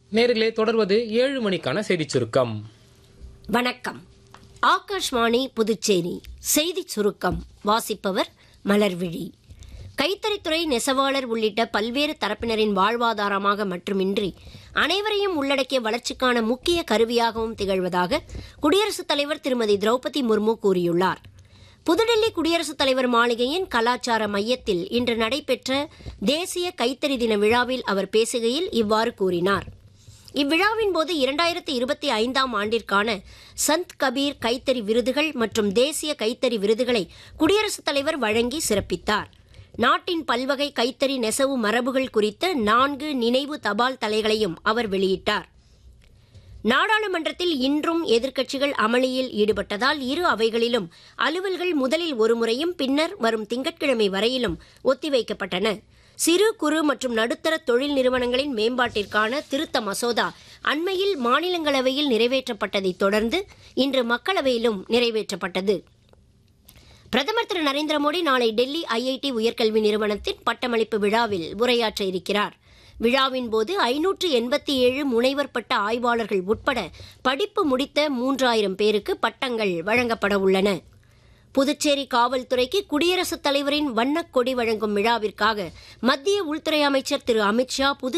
நேரிலே தொடர்வது ஏழு மணிக்கான செய்திச் சுருக்கம் வணக்கம் ஆகாஷ்வாணி புதுச்சேரி செய்திச் சுருக்கம் வாசிப்பவர் மலர்விழி கைத்தறித்துறை நெசவாளர் உள்ளிட்ட பல்வேறு தரப்பினரின் வாழ்வாதாரமாக மட்டுமின்றி அனைவரையும் உள்ளடக்கிய வளர்ச்சிக்கான முக்கிய கருவியாகவும் திகழ்வதாக குடியரசுத் தலைவர் திருமதி திரௌபதி முர்மு கூறியுள்ளார் புதுடெல்லி குடியரசுத் தலைவர் மாளிகையின் கலாச்சார மையத்தில் இன்று நடைபெற்ற தேசிய கைத்தறி தின விழாவில் அவர் பேசுகையில் இவ்வாறு கூறினார் இவ்விழாவின் போது இரண்டாயிரத்தி இருபத்தி ஐந்தாம் ஆண்டிற்கான சந்த் கபீர் கைத்தறி விருதுகள் மற்றும் தேசிய கைத்தறி விருதுகளை குடியரசுத் தலைவர் வழங்கி சிறப்பித்தார் நாட்டின் பல்வகை கைத்தறி நெசவு மரபுகள் குறித்த நான்கு நினைவு தபால் தலைகளையும் அவர் வெளியிட்டார் நாடாளுமன்றத்தில் இன்றும் எதிர்க்கட்சிகள் அமளியில் ஈடுபட்டதால் இரு அவைகளிலும் அலுவல்கள் முதலில் ஒருமுறையும் பின்னர் வரும் திங்கட்கிழமை வரையிலும் ஒத்திவைக்கப்பட்டன சிறு குறு மற்றும் நடுத்தர தொழில் நிறுவனங்களின் மேம்பாட்டிற்கான திருத்த மசோதா அண்மையில் மாநிலங்களவையில் நிறைவேற்றப்பட்டதைத் தொடர்ந்து இன்று மக்களவையிலும் நிறைவேற்றப்பட்டது பிரதமர் திரு நரேந்திர மோடி நாளை டெல்லி ஐஐடி உயர்கல்வி நிறுவனத்தின் பட்டமளிப்பு விழாவில் உரையாற்ற இருக்கிறார் விழாவின் போது ஐநூற்று எண்பத்தி ஏழு முனைவர் பட்ட ஆய்வாளர்கள் உட்பட படிப்பு முடித்த மூன்றாயிரம் பேருக்கு பட்டங்கள் வழங்கப்பட உள்ளன புதுச்சேரி காவல்துறைக்கு குடியரசுத் தலைவரின் வண்ணக் கொடி வழங்கும் விழாவிற்காக மத்திய உள்துறை அமைச்சர் திரு அமித்ஷா புது